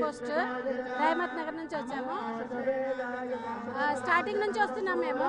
Post రైమత్ Nagar నుంచి వచ్చాము ఆ, స్టార్టింగ్ నుంచి వస్తున్నాం మేము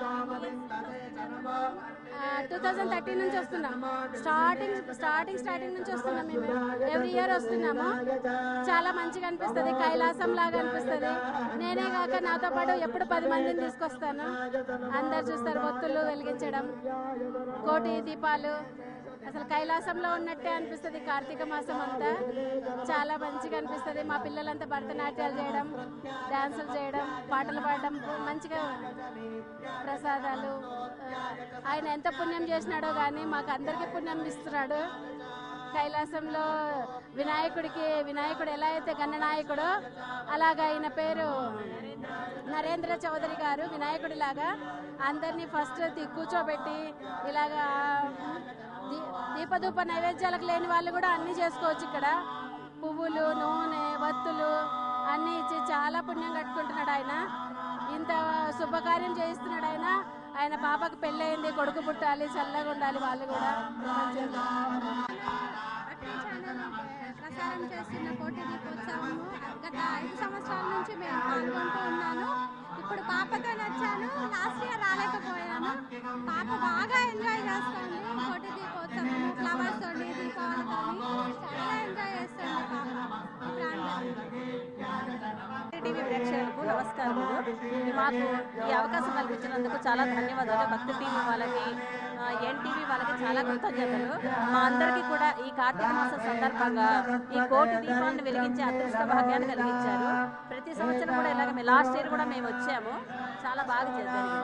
టూ థౌజండ్ థర్టీన్ నుంచి వస్తున్నాం స్టార్టింగ్ స్టార్టింగ్ స్టార్టింగ్ నుంచి వస్తున్నాం మేము ఎవ్రీ ఇయర్ వస్తున్నాము చాలా మంచిగా అనిపిస్తుంది కైలాసం లాగా అనిపిస్తుంది నేనే కాక నాతో పాటు ఎప్పుడు పది మందిని తీసుకొస్తాను అందరు చూస్తారు ఒత్తులు వెలిగించడం కోటి దీపాలు అసలు కైలాసంలో ఉన్నట్టే అనిపిస్తుంది కార్తీక మాసం అంతా చాలా మంచిగా అనిపిస్తుంది మా పిల్లలంతా భరతనాట్యాలు చేయడం డాన్సులు చేయడం పాటలు పాడడం మంచిగా ప్రసాదాలు ఆ, ఆయన ఎంత పుణ్యం చేసినాడో కానీ మాకు అందరికీ పుణ్యం ఇస్తున్నాడు కైలాసంలో వినాయకుడికి వినాయకుడు ఎలా అయితే గణనాయకుడో అలాగా ఆయన పేరు నరేంద్ర చౌదరి గారు వినాయకుడి లాగా అందరినీ ఫస్ట్ తి- కూర్చోబెట్టి ఇలాగా దీ- దీపధూప నైవేద్యాలకు లేని వాళ్ళు కూడా అన్ని చేసుకోవచ్చు ఇక్కడ పువ్వులు నూనె వత్తులు అన్ని ఇచ్చి చాలా పుణ్యం కట్టుకుంటున్నాడు ఆయన ఇంత శుభకార్యం చేయిస్తున్నాడు ఆయన ఆయన పాపకు పెళ్ళయింది కొడుకు పుట్టాలి చల్లగా ఉండాలి వాళ్ళు కూడా మంచిగా ప్రసారం చేస్తున్న కోటి దీపోత్సవము గత ఐదు సంవత్సరాల నుంచి మేము పాల్గొంటూ ఉన్నాను ఇప్పుడు పాపతో వచ్చాను లాస్ట్ ఇయర్ రాలేకపోయాను పాప బాగా ఎంజాయ్ చేస్తుంది కోటి దీపోత్సవము ఫ్లవర్స్ తోటి దీపావళితో చాలా ఎంజాయ్ చేస్తుంది పాప టీవీ ప్రేక్షకులకు నమస్కారములు మాకు ఈ అవకాశం కల్పించినందుకు చాలా ధన్యవాదాలు భక్తి టీవీ వాళ్ళకి ఆ, ఎన్టీవీ వాళ్ళకి చాలా కృతజ్ఞతలు మా అందరికీ కూడా ఈ కార్తీక మాసం సందర్భంగా ఈ కోటి దీపాలను వెలిగించే అదృష్ట భాగ్యాన్ని కలిగించారు ప్రతి సంవత్సరం కూడా ఇలాగ మేము లాస్ట్ ఇయర్ కూడా మేము వచ్చాము చాలా బాగా జరిగింది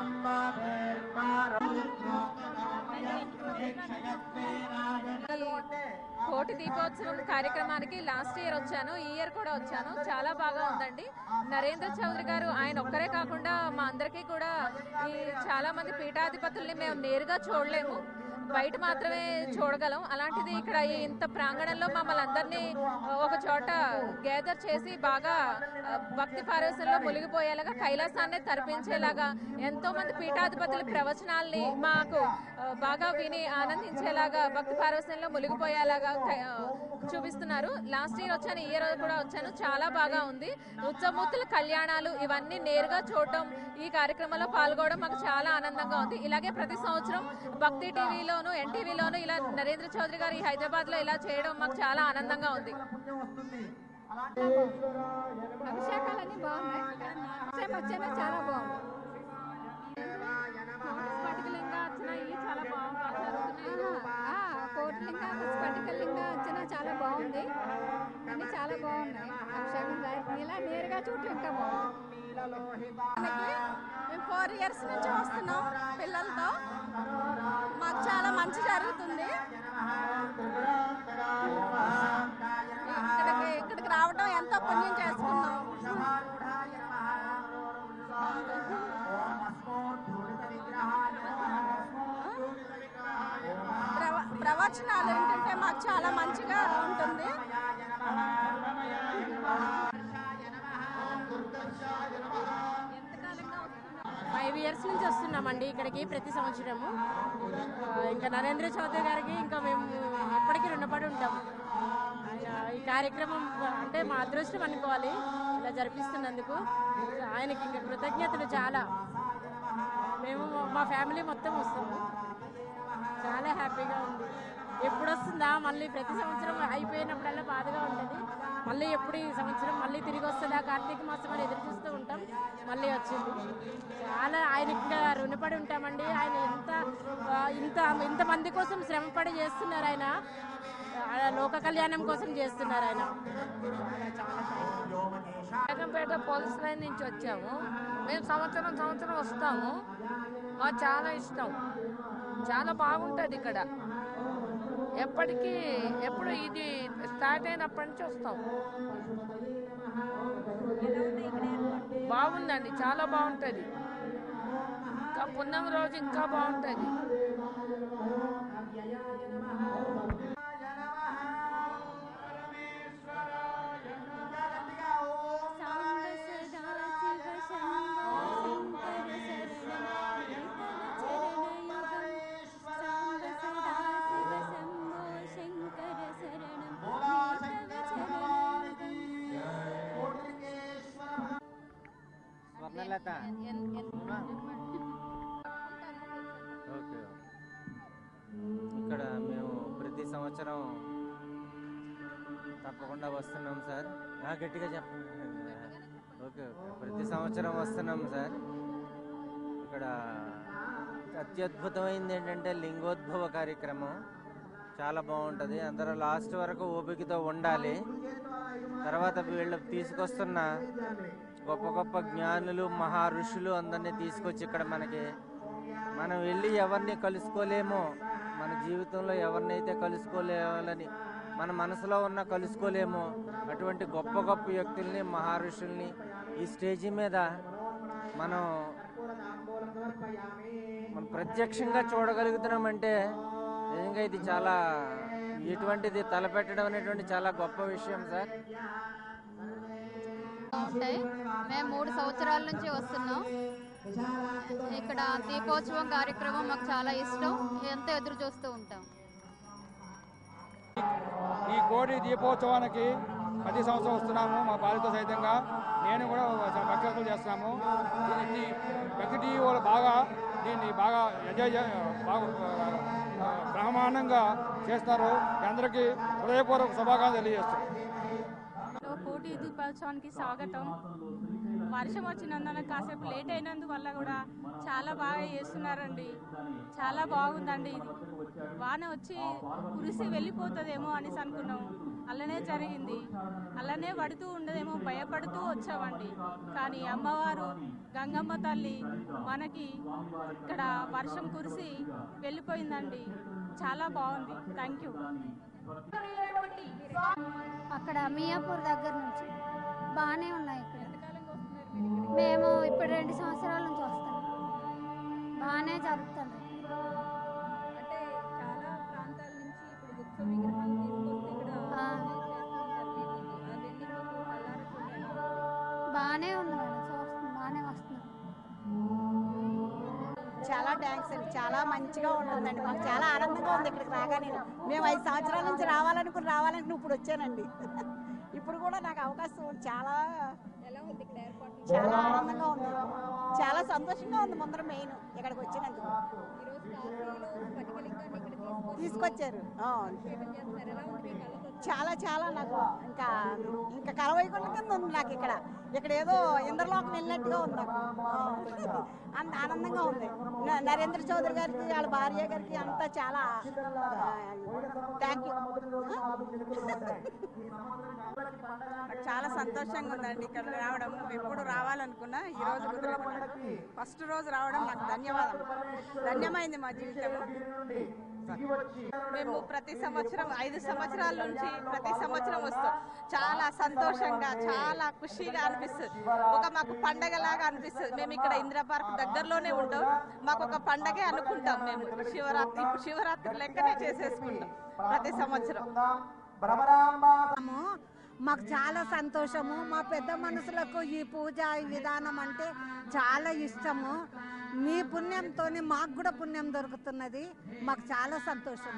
కోటి దీపోత్సవం కార్యక్రమానికి లాస్ట్ ఇయర్ వచ్చాను ఈ ఇయర్ కూడా వచ్చాను చాలా బాగా ఉందండి నరేంద్ర చౌదరి గారు ఆయన ఒక్కరే కాకుండా మా అందరికీ కూడా ఈ చాలా మంది పీఠాధిపతుల్ని మేము నేరుగా చూడలేము బయట మాత్రమే చూడగలం అలాంటిది ఇక్కడ ఈ ఇంత ప్రాంగణంలో మమ్మల్ని అందరినీ ఒక చోట గ్యాదర్ చేసి బాగా ఆ, భక్తి పారవశ్యంలో మునిగిపోయేలాగా కైలాసాన్ని తరిపించేలాగా ఎంతో మంది పీఠాధిపతుల ప్రవచనాల్ని మాకు ఆ, బాగా విని ఆనందించేలాగా భక్తి పారవశ్యంలో మునిగిపోయేలాగా కై- ఆ, చూపిస్తున్నారు లాస్ట్ ఇయర్ వచ్చాను ఈ ఇయర్ కూడా వచ్చాను చాలా బాగా ఉంది ఉత్సవమూర్తుల కళ్యాణాలు ఇవన్నీ నేరుగా చూడటం ఈ కార్యక్రమంలో పాల్గొనడం మాకు చాలా ఆనందంగా ఉంది ఇలాగే ప్రతి సంవత్సరం భక్తి టీవీలోను ఎన్టీవీలోను ఇలా నరేంద్ర చౌదరి గారు ఈ హైదరాబాద్ లో ఇలా చేయడం మాకు చాలా ఆనందంగా ఉంది అభిషేకాలన్నీ బాగున్నాయి సేపు వచ్చేనా చాలా బాగుంది స్ఫటికలింగ అర్చన ఇవి చాలా బాగా జరుగుతున్నాయి కోట్లింగ స్ఫటికలింగ వచ్చిన చాలా బాగుంది అన్ని చాలా బాగున్నాయి అభిషేకం రా- ఇలా నేరుగా చూడటం ఇంకా బాగుంది మేము ఫోర్ ఇయర్స్ నుంచి వస్తున్నాం పిల్లలతో మాకు చాలా మంచి జరుగుతుంది ఇక్కడికి ఇక్కడికి రావడం ఎంతో పుణ్యం చేసుకున్నాం ప్రవ- ప్రవచనాలు ఏంటంటే మాకు చాలా మంచిగా ఉంటుంది ఫైవ్ ఇయర్స్ నుంచి వస్తున్నామండి ఇక్కడికి ప్రతి సంవత్సరము ఆ, ఇంకా నరేంద్ర చౌదరి గారికి ఇంకా మేము ఎప్పటికీ రుణపడి ఉంటాం ఆయన ఈ కార్యక్రమం అంటే మా అదృష్టం అనుకోవాలి ఇలా జరిపిస్తున్నందుకు ఆయనకి ఇంకా కృతజ్ఞతలు చాలా మేము మా ఫ్యామిలీ మొత్తం వస్తాము చాలా హ్యాపీగా ఉంది ఎప్పుడు వస్తుందా మళ్ళీ ప్రతి సంవత్సరం అయిపోయినప్పుడల్లా బాధగా ఉంటుంది మళ్ళీ ఎప్పుడు ఈ సంవత్సరం మళ్ళీ తిరిగి వస్తుందా కార్తీక మాసం అని ఎదురు చూస్తూ ఉంటాం మళ్ళీ వచ్చింది చాలా ఆయన ఇంకా రుణపడి ఉంటామండి ఆయన ఎంత ఆ, ఇంత ఇంతమంది కోసం శ్రమపడి చేస్తున్నారు ఆయన ఆ, లోక కళ్యాణం కోసం చేస్తున్నారు ఆయన చాలా చాలా జగంపేట పోలీస్ లైన్ నుంచి వచ్చాము మేము సంవత్సరం సంవత్సరం వస్తాము మాకు చాలా ఇష్టం చాలా బాగుంటుంది ఇక్కడ ఎప్పటికీ ఎప్పుడు ఇది స్టార్ట్ అయినప్పటి నుంచి వస్తాం బాగుందండి చాలా బాగుంటుంది ఇంకా పున్నం రోజు ఇంకా బాగుంటుంది సాంబ సదా శివ శంభో శంకర శరణం చరణయుగం సాంబ సదా శివ శంభో శంకర శరణం చరణయుగం సుమలత ఎన్- ఎన్- సుమా. ఓకే ఇక్కడ మేము ప్రతి సంవత్సరం తప్పకుండా వస్తున్నాం సార్ ఆ, గట్టిగా చెప్పండి ఓకే ఓకే ప్రతి సంవత్సరం వస్తున్నాం సార్ ఇక్కడ అత్యద్భుతమైంది ఏంటంటే లింగోద్భవ కార్యక్రమం చాలా బాగుంటుంది అందరూ లాస్ట్ వరకు ఓపికతో ఉండాలి తర్వాత వీళ్ళు తీసుకొస్తున్న గొప్ప గొప్ప జ్ఞానులు మహా ఋషులు అందరినీ తీసుకొచ్చి ఇక్కడ మనకి మనం వెళ్ళి ఎవరిని కలుసుకోలేమో మన జీవితంలో ఎవరినైతే కలుసుకోలేవాలని మన మనసులో ఉన్న కలుసుకోలేమో అటువంటి గొప్ప గొప్ప వ్యక్తుల్ని మహర్షుల్ని ఈ స్టేజి మీద మనం మనం ప్రత్యక్షంగా చూడగలుగుతున్నామంటే నిజంగా ఇది చాలా ఇటువంటిది తలపెట్టడం అనేటువంటి చాలా గొప్ప విషయం సార్ ఉంటాయి మేము మూడు సంవత్సరాల నుంచి వస్తున్నాం ఇక్కడ దీపోత్సవం కార్యక్రమం మాకు చాలా ఇష్టం ఎంతో ఎదురు చూస్తూ ఉంటాం ఈ కోటి దీపోత్సవానికి ప్రతి సంవత్సరం వస్తున్నాము మా బాలితో సైతంగా నేను కూడా భక్తులు చేస్తున్నాము దీన్ని ప్రతి టీవీ వాళ్ళు బాగా దీన్ని బాగా ఎంజాయ్ చే- బాగా ఆ, బ్రహ్మాండంగా చేస్తారు మీ అందరికీ హృదయపూర్వక శుభాకాంక్షలు తెలియజేస్తున్నాం కోటి దీపోత్సవానికి స్వాగతం వర్షం వచ్చినందున కాసేపు లేట్ అయినందువల్ల కూడా చాలా బాగా చేస్తున్నారండి చాలా బాగుందండి ఇది వాన వచ్చి కురిసి వెళ్ళిపోతుందేమో అనేసి అనుకున్నాం అలానే జరిగింది అలానే పడుతూ ఉండదేమో భయపడుతూ వచ్చామండి కానీ అమ్మవారు గంగమ్మ తల్లి మనకి ఇక్కడ వర్షం కురిసి వెళ్ళిపోయిందండి చాలా బాగుంది థ్యాంక్ యూ అక్కడ మియాపూర్ దగ్గర నుంచి బాగానే ఉన్నాయి ఇక్కడ మేము ఇప్పుడు రెండు సంవత్సరాల నుంచి వస్తాం బాగానే జరుగుతుంది అంటే చాలా ప్రాంతాల నుంచి ఇప్పుడు ఉత్సవ విగ్రహాలు తీసుకొస్తే ఇక్కడ ఆ. చేస్తూ ఉంటారు వీటికి. అవన్నీ మీకు కళ్ళారా చూడాలి బాగానే ఉంది మేడం చూస్తున్నాం బాగానే వస్తున్నాం చాలా థ్యాంక్స్ అండి చాలా మంచిగా ఉంటుందండి మాకు చాలా ఆనందంగా ఉంది ఇక్కడికి రాగానే మేము ఐదు సంవత్సరాల నుంచి రావాలనుకుని రావాలనుకుని ఇప్పుడు వచ్చానండి ఇప్పుడు కూడా నాకు అవకాశం చాలా ఎలా ఉంది ఇక్కడ ఏర్పాటు చాలా ఆనందంగా ఉంది చాలా సంతోషంగా ఉంది ముందర మెయిన్ ఇక్కడికి వచ్చినందుకు ఈరోజు కాశీలో స్ఫటికలింగాన్ని ఇక్కడ తీసుకొచ్చి తీసుకొచ్చారు ఆ, అభిషేకం చేస్తున్నారు ఎలా ఉంది మీ కళ్ళతో చాలా చాలా నాకు ఇంకా ఇంకా కలవైకుండ కింద ఉంది నాకు ఇక్కడ ఇక్కడ ఏదో ఇంద్రలోకం వెళ్ళినట్టుగా ఉంది నాకు ఆ, అంత ఆనందంగా ఉంది న- నరేంద్ర చౌదరి గారికి వాళ్ళ భార్య గారికి అంతా చాలా థ్యాంక్ యూ చాలా సంతోషంగా ఉందండి ఇక్కడ రావడం ఎప్పుడు రావాలనుకున్నా ఈ రోజు కుదిరింది ఫస్ట్ రోజు రావడం నాకు ధన్యవాదం ధన్యమైంది మా జీవితం మేము ప్రతి సంవత్సరం ఐదు సంవత్సరాల నుంచి ప్రతి సంవత్సరం వస్తాం చాలా సంతోషంగా చాలా ఖుషిగా అనిపిస్తుంది ఒక మాకు పండగలాగా అనిపిస్తుంది మేము ఇక్కడ ఇందిరా పార్క్ దగ్గరలోనే ఉంటాం మాకు ఒక పండగే అనుకుంటాం మేము శివరాత్రి ఇప్పుడు శివరాత్రి లెక్కనే చేసేసుకుంటాం ప్రతి సంవత్సరం మాకు చాలా సంతోషము మా పెద్ద మనసులకు ఈ పూజ ఈ విధానం అంటే చాలా ఇష్టము మీ పుణ్యంతో మాకు కూడా పుణ్యం దొరుకుతున్నది మాకు చాలా సంతోషం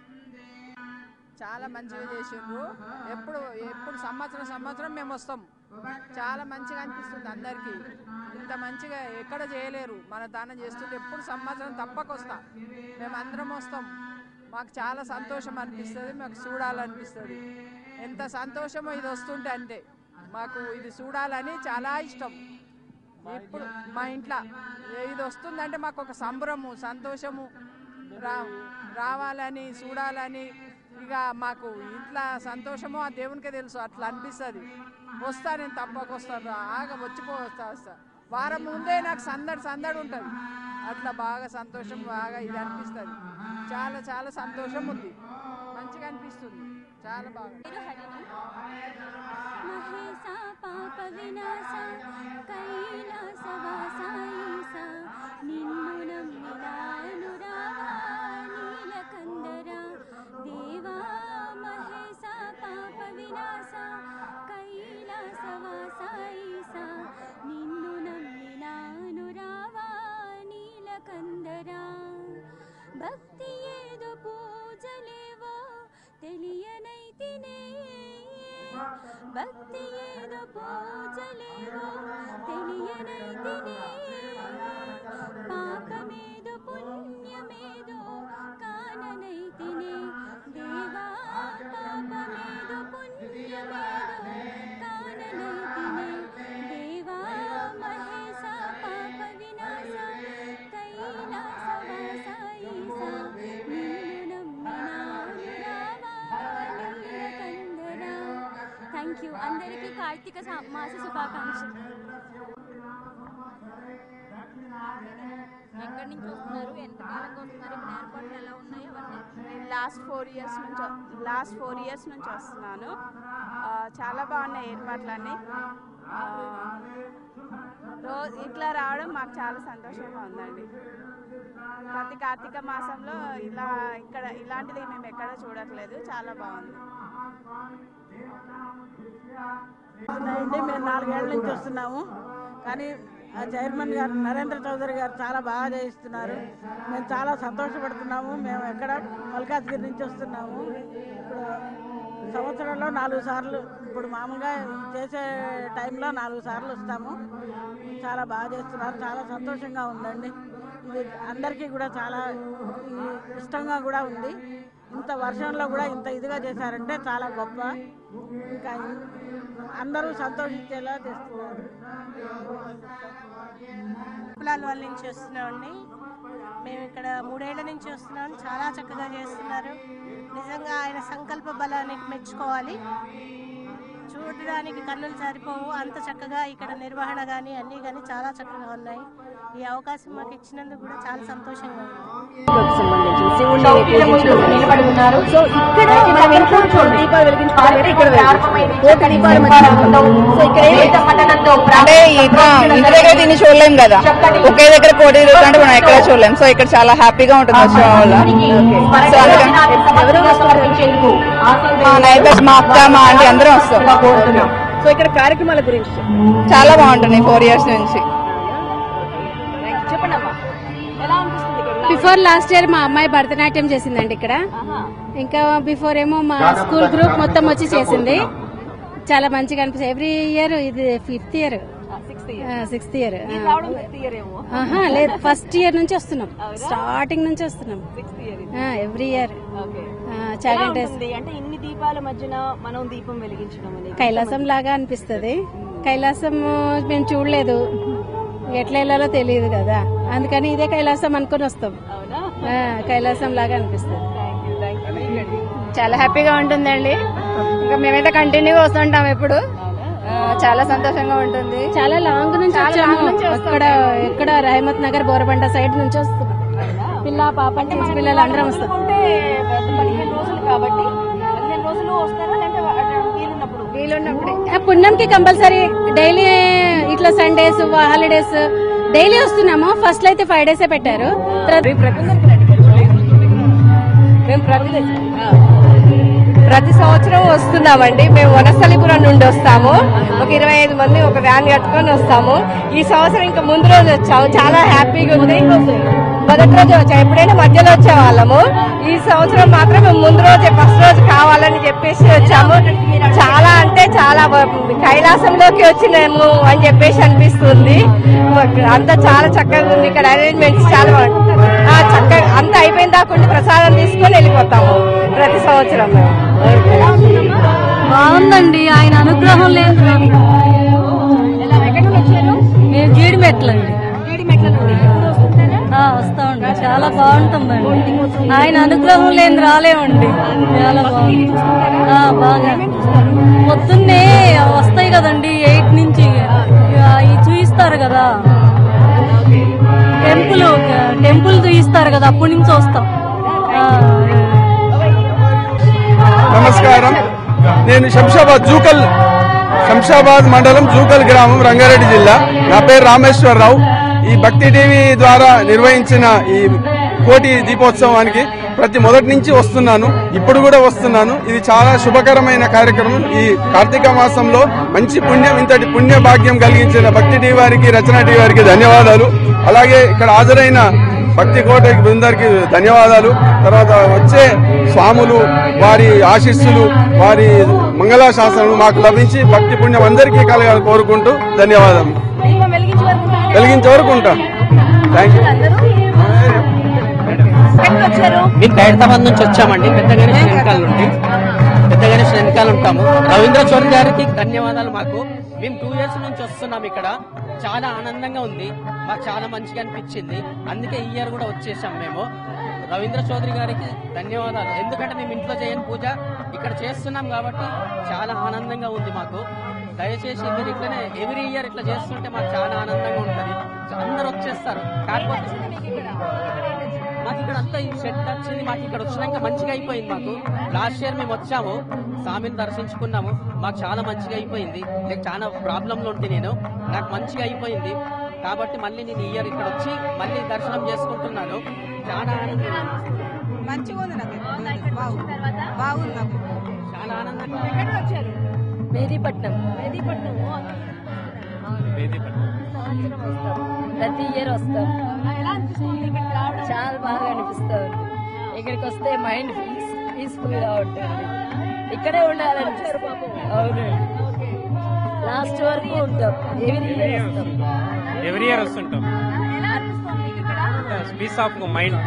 చాలా మంచిగా చేసిండ్రు ఎప్పుడు ఎప్పుడు సంవత్సరం సంవత్సరం మేము వస్తాం చాలా మంచిగా అనిపిస్తుంది అందరికీ ఇంత మంచిగా ఎక్కడ చేయలేరు మన దానం చేస్తుంటే ఎప్పుడు సంవత్సరం తప్పక వస్తాం మేము అందరం వస్తాం మాకు చాలా సంతోషం అనిపిస్తుంది మాకు చూడాలనిపిస్తుంది ఎంత సంతోషమో ఇది వస్తుంటే అంతే మాకు ఇది చూడాలని చాలా ఇష్టం ఇప్పుడు మా ఇంట్లో ఇది వస్తుందంటే మాకు ఒక సంబరము సంతోషము రా రావాలని చూడాలని ఇక మాకు ఇంట్లో సంతోషమో ఆ దేవునికే తెలుసు అట్లా అనిపిస్తుంది వస్తా నేను తప్పక వస్తాను ఆగ వచ్చిపో వస్తా వస్తా వారం ముందే నాకు సందడి సందడి ఉంటుంది అట్లా బాగా సంతోషం బాగా ఇది అనిపిస్తుంది చాలా చాలా సంతోషం ఉంది మంచిగా అనిపిస్తుంది చాలా బాగా మహేశ పాప వినాశ కైలాసవాస ఈశ నిన్ను నమ్మినాను రావా నీలకందర దేవా మహేశ పాప వినాశ కైలాసవాస ఈశ నిన్ను నమ్మినాను రావా నీలకందర భక్తి ఏదో పూజలేవో తెలియనైతినే భక్తి ఏదో పూజలేవో తెలియనైతినే అందరికీ కార్తీక సా- మాస శుభాకాంక్షలు ఎక్కడి నుంచి వస్తున్నారు ఎంతకాలంగా వస్తున్నారు ఇక్కడ ఏర్పాట్లు ఎలా ఉన్నాయి అవన్నీ లాస్ట్ ఫోర్ ఇయర్స్ నుంచి లాస్ట్ ఫోర్ ఇయర్స్ నుంచి వస్తున్నాను ఆ, చాలా బాగున్నాయి ఏర్పాట్లన్నీ ఆ, రోజు ఇట్లా రావడం మాకు చాలా సంతోషంగా ఉందండి ప్రతి కార్తీక మాసంలో ఇలా ఇక్కడ ఇలాంటిది మేము ఎక్కడ చూడట్లేదు చాలా బాగుంది అంటే మేము నాలుగేళ్ల నుంచి వస్తున్నాము కానీ ఆ చైర్మన్ గారు నరేంద్ర చౌదరి గారు చాలా బాగా చేయిస్తున్నారు మేము చాలా సంతోషపడుతున్నాము మేము ఎక్కడ మల్కాజ్గిరి నుంచి వస్తున్నాము ఇప్పుడు సంవత్సరంలో నాలుగు సార్లు ఇప్పుడు మామూలుగా చేసే టైంలో నాలుగు సార్లు వస్తాము చాలా బాగా చేస్తున్నారు చాలా సంతోషంగా ఉందండి ఇది అందరికీ కూడా చాలా ఈ ఇష్టంగా కూడా ఉంది ఇంత వర్షంలో కూడా ఇంత ఇదిగా చేశారంటే చాలా గొప్ప ఇంకా ఇం- అందరూ సంతోషించేలా చేస్తున్నారు కులాల వాళ్ళ నుంచి వస్తున్నామండి మేము ఇక్కడ మూడేళ్ల నుంచి వస్తున్నాం చాలా చక్కగా చేస్తున్నారు నిజంగా ఆయన సంకల్ప బలానికి మెచ్చుకోవాలి చూడడానికి కన్నులు సరిపోవు అంత చక్కగా ఇక్కడ నిర్వహణ కానీ అన్నీ కానీ చాలా చక్కగా ఉన్నాయి ఈ అవకాశం మాకు ఇచ్చినందుకు కూడా చాలా సంతోషంగా ఉంది సో ఇక్కడ మనం ఎంతో దీపాలు వెలిగించుకోవాలంటే ఇక్కడ కోటి దీపాల మధ్య సో ఇక్కడ అంటే ఇక్కడ ఇంటి దగ్గర దీన్ని చూడలేం కదా ఒకే దగ్గర కోటి తిరుగుతుంటే మనం ఎక్కడ చూడలేం సో ఇక్కడ చాలా హ్యాపీగా ఉంటుంది వచ్చడం వల్ల సో అందుకని మా నైబర్స్ మా అక్క మా ఆంటీ అందరం వస్తాం సో ఇక్కడ కార్యక్రమాల గురించి చాలా బాగుంటుంది ఫోర్ ఇయర్స్ నుంచి చెప్పండి అమ్మా ఎలా అనిపిస్తుంది ఇక్కడ బిఫోర్ లాస్ట్ ఇయర్ మా అమ్మాయి భరతనాట్యం చేసిందండి ఇక్కడ ఇంకా బిఫోర్ ఏమో మా స్కూల్ గ్రూప్ మొత్తం వచ్చి చేసింది చాలా మంచిగా అనిపిస్తుంది ఎవ్రీ ఇయర్ ఇది ఫిఫ్త్ ఇయర్ సిక్స్త్ ఇయర్ మీరు రావడం ఫిఫ్త్ ఇయర్ ఏమో ఆహా లేదు ఫస్ట్ ఇయర్ నుంచి వస్తున్నాం స్టార్టింగ్ నుంచి వస్తున్నాం sixth year every year okay చాలా ఎలా ఇంట్రెస్ట్ ఉంటుంది అంటే ఇన్ని దీపాల మధ్యన మనం దీపం వెలిగించడం అనేది కైలాసం లాగా అనిపిస్తుంది కైలాసం మేము చూడలేదు ఎట్లా వెళ్ళాలో తెలియదు కదా అందుకని ఇదే కైలాసం అనుకుని వస్తాం ఆ, కైలాసం లాగా అనిపిస్తుంది చాలా హ్యాపీగా ఉంటుందండి ఇంకా మేమైతే కంటిన్యూగా వస్తుంటాం ఎప్పుడు ఆ, చాలా సంతోషంగా ఉంటుంది చాలా లాంగ్ నుంచి చాలా వచ్చాము లాంగ్ నుంచి వస్తాం. అక్కడ ఎక్కడ రహమత్ నగర్ బోరబండ సైడ్ నుంచి వస్తున్నాం పిల్ల పాప చిన్న పిల్లలు అందరం వస్తాం అంటే పదిహేను రోజులు కాబట్టి పదిహేను రోజులు వస్తారా లేదంటే వీలున్నప్పుడు వీలున్నప్పుడే ఆ, పుణ్యంకి కంపల్సరీ డైలీ ఇట్లా సండేస్ హాలిడేస్ డైలీ వస్తున్నాము ఫస్ట్ లో అయితే ఫైవ్ డేస్ పెట్టారు మేము ప్రతి ప్రతి సంవత్సరం వస్తున్నామండి మేము వనస్థలిపురం నుండి వస్తాము ఒక ఇరవై ఐదు మంది ఒక వ్యాన్ కట్టుకొని వస్తాము ఈ సంవత్సరం ఇంకా ముందు రోజు వచ్చాము చాలా హ్యాపీగా ఉంది మొదటి రోజు వచ్చాము ఎప్పుడైనా మధ్యలో వచ్చే వాళ్ళము ఈ సంవత్సరం మాత్రం మేము ముందు రోజే ఫస్ట్ రోజు కావాలని చెప్పేసి వచ్చాము చాలా అంటే చాలా బ- కైలాసంలోకి వచ్చినాము అని చెప్పేసి అనిపిస్తుంది అంతా చాలా చక్కగా ఉంది ఇక్కడ అరేంజ్మెంట్స్ చాలా బాగుంది ఆ, చక్కగా అంతా అయిపోయిన దాకా ఉండి ప్రసాదం తీసుకొని వెళ్ళిపోతాము ప్రతి సంవత్సరం మేము. బాగుందండి ఆయన అనుగ్రహం లేదు మేము జీడిమెట్లండి ఆ, వస్తామండి చాలా బాగుంటుందండి ఆయన అనుగ్రహం లేని రాలేమండి చాలా బాగుంది ఆ, బాగా పొద్దున్నే వస్తాయి కదండి ఎయిట్ నుంచి ఆ, ఇవి చూయిస్తారు కదా టెంపుల్ టెంపుల్ చూయిస్తారు కదా అప్పటి నుంచి వస్తాం ఆ, నమస్కారం నేను శంషాబాద్ జూకల్ శంషాబాద్ మండలం జూకల్ గ్రామం రంగారెడ్డి జిల్లా నా పేరు రామేశ్వరరావు ఈ భక్తి టీవీ ద్వారా నిర్వహించిన ఈ కోటి దీపోత్సవానికి ప్రతి మొదటి నుంచి వస్తున్నాను ఇప్పుడు కూడా వస్తున్నాను ఇది చాలా శుభకరమైన కార్యక్రమం ఈ కార్తీక మాసంలో మంచి పుణ్యం ఇంతటి పుణ్య భాగ్యం కలిగించిన భక్తి టీవీ వారికి రచన టీవీ వారికి ధన్యవాదాలు అలాగే ఇక్కడ హాజరైన భక్తి కోట బృందానికి ధన్యవాదాలు తర్వాత వచ్చే స్వాములు వారి ఆశీస్సులు వారి మంగళాశాసనలు మాకు లభించి భక్తి పుణ్యం అందరికీ కలగాలని కోరుకుంటూ ధన్యవాదాలు దీపం వెలిగించే వరకు వెలిగించే వరకు ఉంటా థ్యాంక్ యూ ఎక్కడికి వచ్చారు మేము ఖైరతాబాద్ నుంచి వచ్చామండి పెద్ద గణేష్ వెనకాల నుండి పెద్ద గణేష్ వెనకాల ఉంటాము రవీంద్ర చౌదరి గారికి ధన్యవాదాలు మాకు మేము టూ ఇయర్స్ నుంచి వస్తున్నాం ఇక్కడ చాలా ఆనందంగా ఉంది మాకు చాలా మంచిగా అనిపించింది అందుకే ఈ ఇయర్ కూడా వచ్చేసాం మేము రవీంద్ర చౌదరి గారికి ధన్యవాదాలు ఎందుకంటే మేము ఇంట్లో చేయని పూజ ఇక్కడ చేస్తున్నాం కాబట్టి చాలా ఆనందంగా ఉంది మాకు దయచేసి మీరు ఇట్లనే ఎవ్రీ ఇయర్ ఇట్లా చేస్తుంటే మాకు చాలా ఆనందంగా ఉంటుంది అందరూ వచ్చేస్తారు కాకపోతే మాకు ఇక్కడ అంతా ఈ సెట్ వచ్చింది మాకు ఇక్కడ వచ్చినాక మంచిగా అయిపోయింది మాకు లాస్ట్ ఇయర్ మేము వచ్చాము స్వామిని దర్శించుకున్నాము మాకు చాలా మంచిగా అయిపోయింది నాకు చాలా ప్రాబ్లంలో ఉంటే నేను నాకు మంచిగా అయిపోయింది కాబట్టి మళ్ళీ నేను ఈ ఇయర్ ఇక్కడ వచ్చి మళ్ళీ దర్శనం చేసుకుంటున్నాను చాలా ఆనందంగా మంచిగా ఉంది నాకు బాగుంది బాగుంది నాకు చాలా ఆనందంగా ఎక్కడికి వచ్చారు మెహదీపట్నం మెహదీపట్నం ప్రతి ఇయర్ వస్తాం చాలా బాగా అనిపిస్తుంది ఇక్కడికి వస్తే మైండ్ పీస్ పీస్ఫుల్ గా ఉంటుంది ఇక్కడే ఉండాలనిపిస్తుంది అవును లాస్ట్ వరకు ఉంటాం ఎవ్రీ ఇయర్ వస్తాం ఎవ్రీ ఇయర్ వస్తుంటాం పీస్ ఆఫ్ మైండ్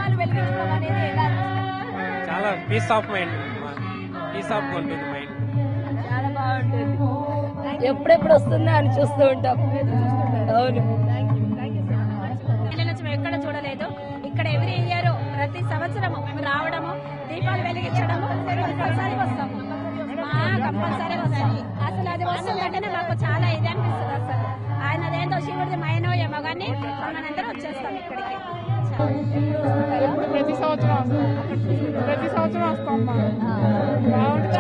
చాలా peace of mind peace of ఉంటుంది మైండ్ చాలా బాగుంటుంది ఎప్పుడెప్పుడు వస్తుందా అని చూస్తూ ఉంటాం అవును ఇళ్ళ నుంచి మేము ఎక్కడ చూడలేదు ఇక్కడ ఎవ్రీ ఇయర్ ప్రతి సంవత్సరం మేము రావడము దీపాలు వెలిగించడము కంపల్సరీ వస్తాము కంపల్సరీ వస్తాము అసలు అది వస్తుందంటేనే మాకు చాలా ఇది అనిపిస్తుంది అసలు ఆయన అదేందో శివుడిది మైనో ఏమో కానీ మనందరం వచ్చేస్తాం ఇక్కడికి ప్రతి సంవత్సరం వస్తాం ప్రతి సంవత్సరం వస్తాం బాగుంటుంది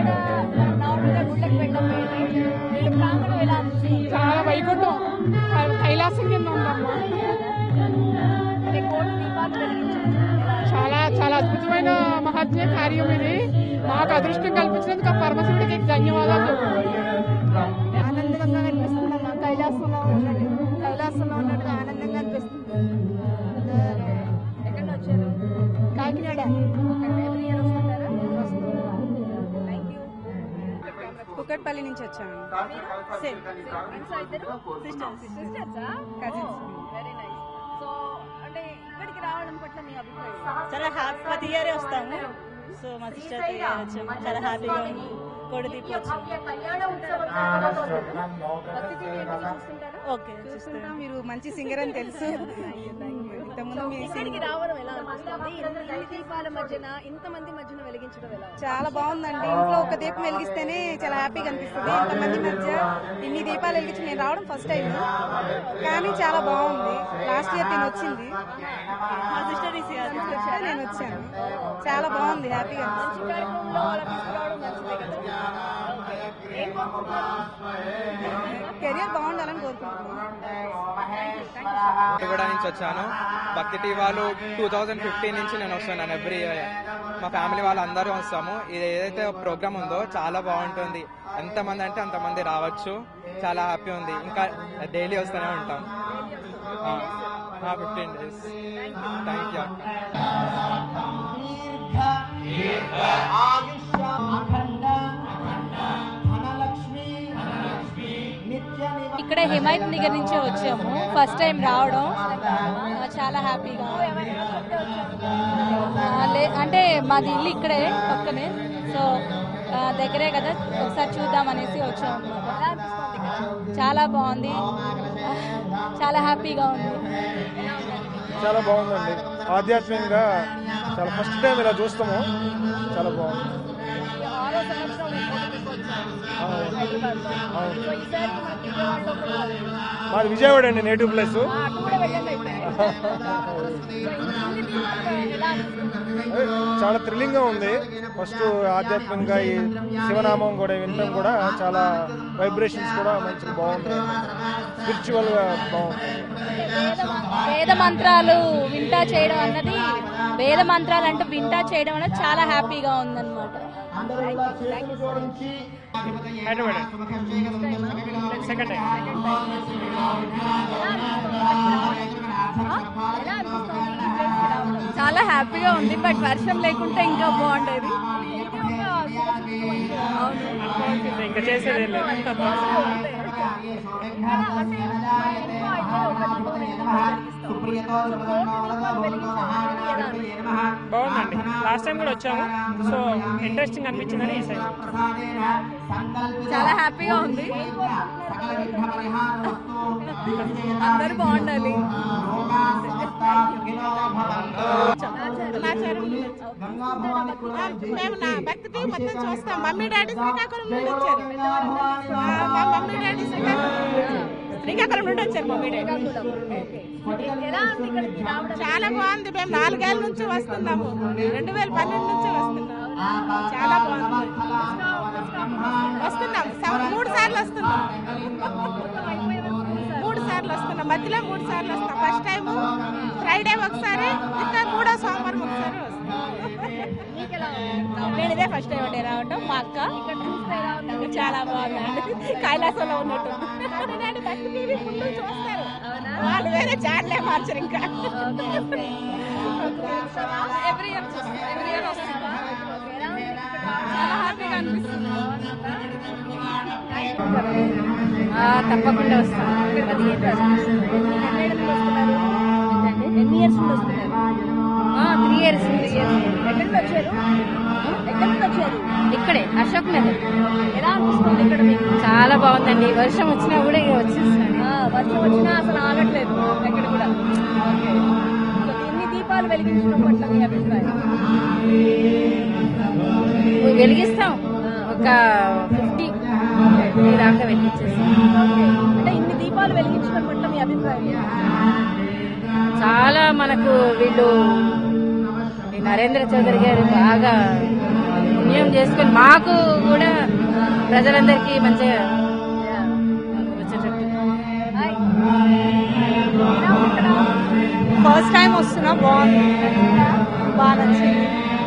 చాలా వైకుంఠం కైలాసం కింద ఉందమ్మా చాలా చాలా అద్భుతమైన మహత్య కార్యం ఇది మాకు అదృష్టం కల్పించినందుకు ఆ పరమశివుడికి ధన్యవాదాలు ఆనందంగా అనిపిస్తుంది అమ్మా కైలాసంలో ఉన్నట్టు కైలాసంలో ఉన్నట్టు ఆనందంగా అనిపిస్తుంది ఎక్కడ వచ్చారు కాకినాడ కుక్కట్పల్లి నుంచి వచ్చాను సేమ్ వెరీ నైస్ సో అంటే ఇక్కడికి రావడం పట్ల మీ అభిప్రాయం చాలా హ్యాపీ ప్రతి ఇయర్ వస్తాము సో మా సిస్టర్ వచ్చాము చాలా హ్యాపీగా ఉంది కోడి దీపోత్సవం ఓకే చూస్తుంటాం మీరు మంచి సింగర్ అని తెలుసు ఇంతకుముందు మీ ఇక్కడికి రావడం ఎలా అనిపిస్తుంది ఇన్ని దీపాల మధ్యన ఇంతమంది మధ్యన వెలిగించడం ఎలా చాలా బాగుందండి ఇంట్లో ఒక దీపం వెలిగిస్తేనే చాలా హ్యాపీగా అనిపిస్తుంది ఇంతమంది మధ్య ఇన్ని దీపాలు వెలిగించి నేను రావడం ఫస్ట్ టైం కానీ చాలా బాగుంది లాస్ట్ ఇయర్ నేను వచ్చింది మా సిస్టర్ ఈసీ నేను వచ్చాను చాలా బాగుంది హ్యాపీగా కెరియర్ బాగుండాలని కోరుకుంటున్నాను కూడా నుంచి వచ్చాను భక్తి టీ వాళ్ళు టూ థౌజండ్ ఫిఫ్టీన్ నుంచి నేను వస్తున్నాను ఎవ్రీ ఇయర్ మా ఫ్యామిలీ వాళ్ళు అందరూ వస్తాము ఇది ఏదైతే ప్రోగ్రామ్ ఉందో చాలా బాగుంటుంది ఎంతమంది అంటే అంతమంది రావచ్చు చాలా హ్యాపీ ఉంది ఇంకా డైలీ వస్తూనే ఉంటాం ఫిఫ్టీన్ డేస్ థ్యాంక్ యూ ఇక్కడ హిమాయత్ నగర్ నుంచే వచ్చాము ఫస్ట్ టైం రావడం ఆ, చాలా హ్యాపీగా ఉంది. ఆ, లే అంటే మాది ఇల్లు ఇక్కడే పక్కనే సో ఆ, దగ్గరే కదా ఒకసారి చూద్దాం అనేసి వచ్చాము అన్నమాట. చాలా బాగుంది ఆ, చాలా హ్యాపీగా ఉంది చాలా బాగుందండి ఆధ్యాత్మికంగా చాలా ఫస్ట్ టైం ఇలా చూస్తాము చాలా బాగుంది మాది విజయవాడ అండి నేటివ్ ప్లేస్ చాలా థ్రిల్లింగ్ గా ఉంది ఫస్ట్ ఆధ్యాత్మికంగా ఈ శివనామం కూడా వినడం కూడా చాలా వైబ్రేషన్స్ కూడా మంచిగా బాగుంది స్పిరిచువల్ గా బాగుంది వేద మంత్రాలు వింటా చేయడం అన్నది వేద మంత్రాలు అంటే వింటా చేయడం అనేది చాలా హ్యాపీగా ఉందన్నమాట హైదరాబాద్ సెకండ్ టైం చాలా హ్యాపీగా ఉంది బట్ వర్షం లేకుంటే ఇంకా బాగుండేది ఇంకా చేసేది ఏం లేదు బాగుందండి లాస్ట్ టైం కూడా వచ్చాము సో ఇంట్రెస్టింగ్ అనిపించిందని ఈసారి చాలా హ్యాపీగా ఉంది అందరూ బాగుండాలి మా మంగళాచారం నుండి వచ్చాం. ఆ, మేము నా భక్తి టీవీ మొత్తం చూస్తాం మమ్మీ డాడీ శ్రీకాకుళం నుండి వచ్చారు ఆ, మా మమ్మీ డాడీ శ్రీకాకుళం నుండి వచ్చారు. శ్రీకాకుళం నుండి వచ్చారు మమ్మీ డాడీ చాలా బాగుంది మేము నాలుగేళ్ల నుంచి వస్తున్నాము రెండు వేల పన్నెండు నుంచి వస్తున్నాము చాలా బాగుంది వస్తున్నాం సవ- మూడు సార్లు వస్తున్నాం మూడు సార్లు వస్తున్నాం మధ్యలో మూడు సార్లు వస్తాం ఫస్ట్ టైం ఫ్రైడే ఒకసారి ఇంకా మూడో సోమవారం ఒకసారి వస్తాం నేను ఇదే ఫస్ట్ టైం అండి రావటం మా అక్క చాలా బాగుందండి కైలాసంలో ఉన్నట్టు వాళ్ళు వేరే ఛానలే మార్చరు ఇంకా ఎవ్రీ ఇయర్ ఎవ్రీ ఇయర్ చాలా హ్యాపీగా అనిపిస్తుంది తప్పకుండా వస్తాం ఎన్ని ఇయర్స్ నుండి వస్తున్నారు త్రీ ఇయర్స్ ఎక్కడి నుండి వచ్చారు ఎక్కడి నుండి వచ్చారు ఇక్కడే అశోక్ నగర్ ఎలా అనిపిస్తుంది ఇక్కడ మీకు చాలా బాగుందండి వర్షం వచ్చినా కూడా ఇక వచ్చేస్తాను వర్షం వచ్చినా అసలు ఆగట్లేదు ఎక్కడ కూడా సో ఎన్ని దీపాలు వెలిగించడం పట్ల మీ అభిప్రాయం వెలిగిస్తాం ఒక ఫిఫ్టీ దాకా వెలిగించేస్తాం అంటే ఇన్ని దీపాలు వెలిగించడం పట్ల మీ అభిప్రాయం చాలా మనకు వీళ్ళు ఈ నరేంద్ర చౌదరి గారు బాగా పుణ్యం చేసుకొని మాకు కూడా ప్రజలందరికీ మంచిగా వచ్చేటట్టు ఫస్ట్ టైం వస్తున్నా బాగుంది బాగా నచ్చింది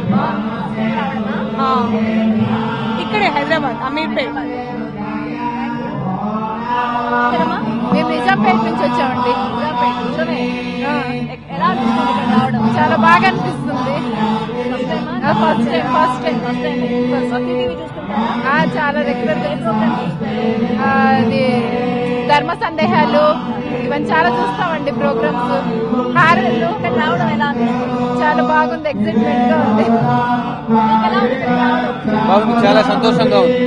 ఆ, ఇక్కడే హైదరాబాద్ అమీర్పేట్ మేము నిజాంపేట నుంచి వచ్చామండి ఎలా అనిపిస్తుంది ఇక్కడ రావడం చాలా బాగా అనిపిస్తుంది ఫస్ట్ టైం ఫస్ట్ టైం ఆ, చాలా రెగ్యులర్ అది ధర్మ సందేహాలు ఇవన్నీ చాలా చూస్తామండి ప్రోగ్రామ్స్ హారర్లు రావడం ఎలా అనిపిస్తుంది చాలా బాగుంది ఎక్సైట్మెంట్ గా ఉంది బాగుంది చాలా సంతోషంగా ఉంది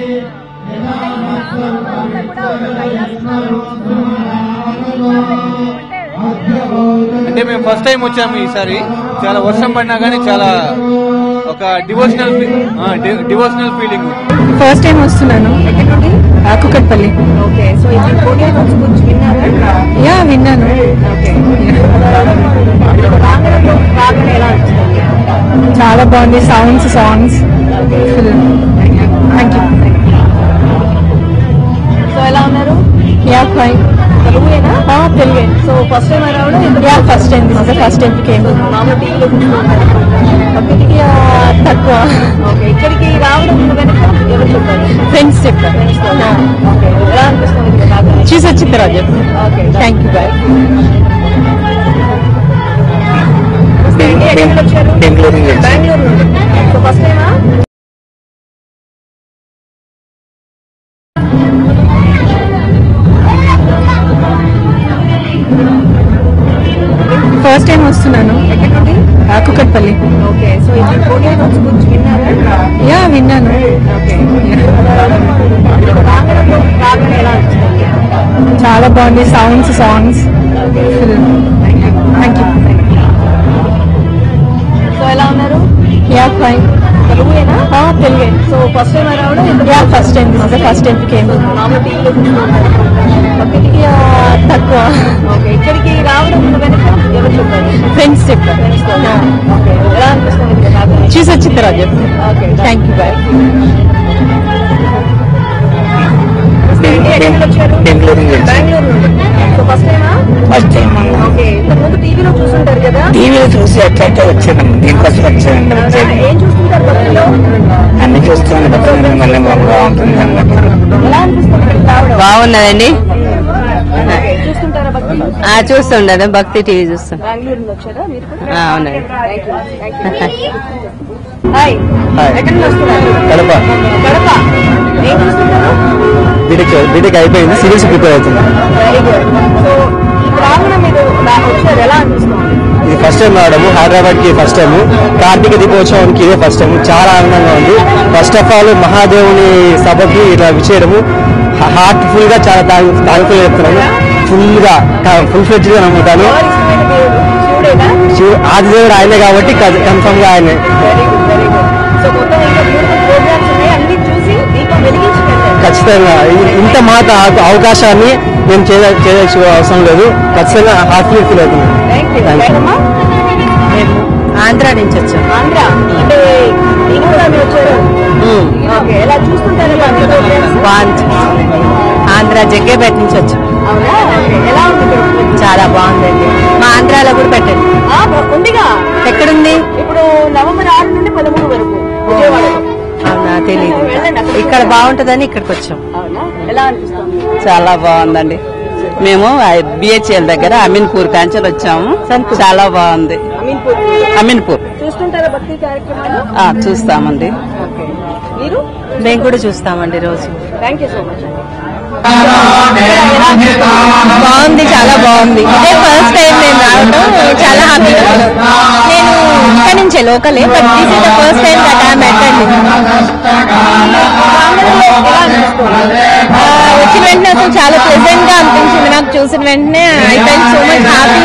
అంటే మేము ఫస్ట్ టైం వచ్చాము ఈసారి చాలా వర్షం పడినా కానీ చాలా ఒక డివోషనల్ డివోషనల్ ఫీలింగ్ ఉంది ఫస్ట్ టైం వస్తున్నాను కుక్కట్పల్లి ఓకే సో ఇది పోటీ గురించి విన్నారా యా విన్నాను రాగానే ఎలా అనిపిస్తుంది చాలా బాగుంది sounds songs thank you so ఎలా ఉన్నారు యా ఫైన్ తెలుగుయేనా తెలుగే సో ఫస్ట్ టైం రావడం yeah first time this first time came మామూలు టీవీలో చూస్తున్నారా తక్కువ ఓకే ఇక్కడికి రావడం వెనక ఎవరు చెప్పారు ఫ్రెండ్స్ చెప్పారు ఓకే ఎలా అనిపిస్తుంది ఇక్కడ రాగానే చూసి వచ్చిన తర్వాత చెప్పు ఓకే థ్యాంక్ యూ బాయ్ ఎక్కడి నుంచి వచ్చారు బెంగళూరు నుంచి వచ్చాను. బెంగళూరు నుండి సో ఫస్ట్ టైమా ఫస్ట్ టైం వస్తున్నాను ఎక్కడి నుండి కుక్కట్పల్లి ఓకే సో ఇది పోటీ గురించి విన్నారా యా విన్నాను ఓకే రాగానే రాగానే ఎలా అనిపిస్తుంది చాలా బాగుంది sounds songs thank you so ఎలా ఉన్నారు యా ఫైన్ తెలుగుయేనా తెలుగే సో ఫస్ట్ టైం రావడం yeah first time this first time came మామూలు టీవీలో చూస్తున్నారా తక్కువ ఓకే ఇక్కడికి రావడం వెనక ఎవరు చెప్పారు ఫ్రెండ్స్ చెప్పారు ఓకే ఎలా అనిపిస్తుంది ఇక్కడ రాగానే చూసి వచ్చిన తర్వాత చెప్పు ఓకే థ్యాంక్ యూ బాయ్ ఎక్కడి నుంచి వచ్చారు బెంగళూరు నుంచి వచ్చాను. బెంగళూరు నుండి సో ఫస్ట్ టైమా ఫస్ట్ టైం ఓకే ఇంతకు ముందు టీవీలో చూసుంటారు కదా టీవీలో చూసి అట్లయితే వచ్చాను దీనికోసం వచ్చాను ఏం చూస్తుంటారు భక్తిలో అన్ని చూస్తున్నాను మళ్ళీ బాగుంటుంది అన్నట్టు ఎలా అనిపిస్తుంది ఇక్కడికి రావడం బాగున్నదండి ఓకే, చూస్తుంటారా భక్తి ఆ చూస్తుండదు భక్తి టీవీ చూస్తాం బెంగళూరు నుంచి వచ్చారా మీరు కూడా ఆ, అవునండి thank you thank you hi hi. ఎక్కడి నుంచి వస్తున్నారు కడప కడప ఏం చూస్తున్నారు బీటెక్ బీటెక్ అయిపోయింది సివిల్స్ ప్రిపేర్ అవుతుంది వెరీ గుడ్ సో ఈ ప్రాంగణం మీరు రా- వచ్చారు ఎలా అనిపిస్తుంది ఇది ఫస్ట్ టైం రావడము హైదరాబాద్ కి ఫస్ట్ టైం కార్తీక దీపోత్సవానికి ఇదే ఫస్ట్ టైం చాలా ఆనందంగా ఉంది ఫస్ట్ ఆఫ్ ఆల్ మహాదేవుని సభకి ఇలా విచ్చేయడము హార్ట్ ఫుల్ గా చాలా తాగుతూ చెప్తున్నాను ఫుల్ గా ఫుల్ ఫ్లెడ్జ్ గా నమ్ముతాను శివుడేనా శివుడు ఆదిదేవుడు ఆయనే కాబట్టి కన్ఫర్మ్ గా ఆయనే సో మొత్తం ఇంకా బ్యూటిఫుల్ ప్రోగ్రామ్స్ ఉన్నాయి అన్ని చూసి దీపం వెలిగించి వెళ్ళండి ఖచ్చితంగా ఇ- ఇంత మాట అవ- అవకాశాన్ని మేము చేయ చేయవలసిన అవసరం లేదు ఖచ్చితంగా హార్ట్ఫుల్ ఫీల్ అవుతున్నాం థ్యాంక్ యూ Thank you. మేడమా ఆంధ్ర నుంచి వచ్చాం ఆంధ్ర అంటే నేను కూడా మీరు వచ్చారు ఓకే ఎలా చూస్తుంటారు ఇలాంటి ప్రోగ్రామ్స్ బాగుంది ఆంధ్ర జగ్గేపేట నుంచి వచ్చాం అవునా ఓకే. ఎలా ఉంది ఇక్కడ చాలా బాగుందండి మా ఆంధ్రాలో కూడా పెట్టండి ఆ, ఉందిగా ఎక్కడుంది ఇప్పుడు నవంబర్ ఆరు నుండి పదమూడు వరకు విజయవాడలో అవునా తెలియదు వెళ్ళండి అక్కడ ఇక్కడ బాగుంటుందని ఇక్కడికి వచ్చాం అవునా ఎలా అనిపిస్తుంది చాలా బాగుందండి మేము బిహెచ్ఎల్ దగ్గర అమీన్పూర్ కాంచెలు వచ్చాము చాలా బాగుంది అమీన్పూర్ అమీన్పూర్ చూస్తుంటారా భక్తి కార్యక్రమాలు ఆ, చూస్తామండి ఓకే మీరు మేము కూడా చూస్తామండి రోజు థ్యాంక్ యూ సో మచ్ బాగుంది చాలా బాగుంది ఇదే ఫస్ట్ టైం నేను రావడం చాలా హ్యాపీగా నేను ఇక్కడ నుంచే లోకలే but this is the first time that I met అండి వచ్చిన వెంటనే అసలు చాలా ప్లెజెంట్ గా అనిపించింది నాకు చూసిన వెంటనే I fell so much happy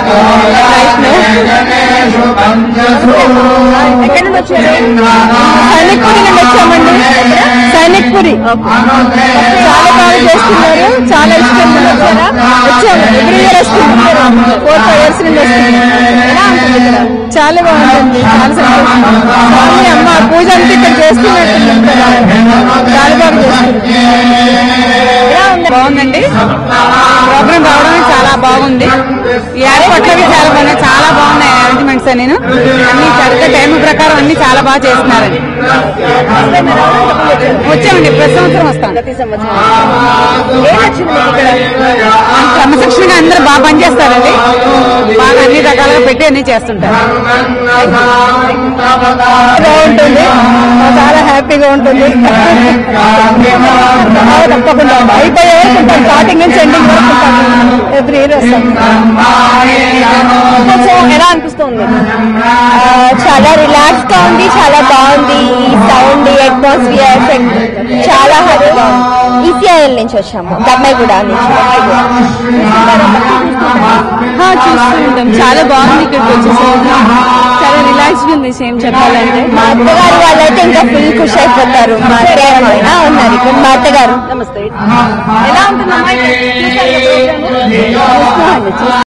ఎక్కడి నుండి వచ్చారు సైనిక్పురి నుండి వచ్చామండి సైనిక్పురి చాలా బాగా చేస్తున్నారు చాలా ఇష్టం వచ్చారా వచ్చాము ఎవ్రీ ఇయర్ వస్తున్నాం ఫోర్ ఫైవ్ ఇయర్స్ నుండి వస్తున్నాం చాలా బాగుంటుంది చాలా సంతోషం స్వామి అమ్మ పూజ అంతా ఇక్కడ చేస్తున్నట్టు చాలా బాగా చేస్తున్నారు బాగుందండి ప్రోగ్రామ్ రావడం చాలా బాగుంది ఈ ఏర్పాట్లవి చాలా బాగున్నాయి చాలా బాగున్నాయి అరేంజ్మెంట్స్ నేను అన్ని సరిగ్గా టైం ప్రకారం అన్ని చాలా బాగా చేస్తున్నారండి వచ్చామండి ప్రతి సంవత్సరం వస్తాం ప్రతి సంవత్సరం ఏం నచ్చింది మీకు ఇక్కడ క్రమశిక్షణగా అందరూ బాగా పనిచేస్తారండి బాగా అన్ని రకాలుగా పెట్టి అన్ని చేస్తుంటారు బాగుంటుంది చాలా హ్యాపీగా ఉంటుంది తప్పకుండా అయిపోయే వరకు ఉంటాం స్టార్టింగ్ నుంచి ఎండింగ్ వరకు ఉంటాం ఎవ్రీ ఇయర్ వస్తాం సో ఎలా అనిపిస్తుంది చాలా రిలాక్స్ గా ఉంది చాలా బాగుంది ఈ సౌండ్ అట్మాస్ఫియర్ చాలా హ్యాపీగా ఈసీఐఎల్ నుంచి వచ్చాము దమ్మాయిగూడ నుంచి చూస్తుంటాం చాలా బాగుంది ఇక్కడికి వచ్చేసరికి చాలా రిలాక్స్డ్ ఉంది సేమ్ చెప్పాలంటే మా అత్తగారు వాళ్ళైతే ఇంకా ఫుల్ ఖుషి అయిపోతారు మా అత్తయ్య ఆ, ఉన్నారు ఇక్కడ మా అత్తగారు నమస్తే ఎలా ఉంటుందమ్మా ఇక్కడ చూసారు కదా ప్రోగ్రాము? చూస్తున్నామండి, చూస్తున్నాం.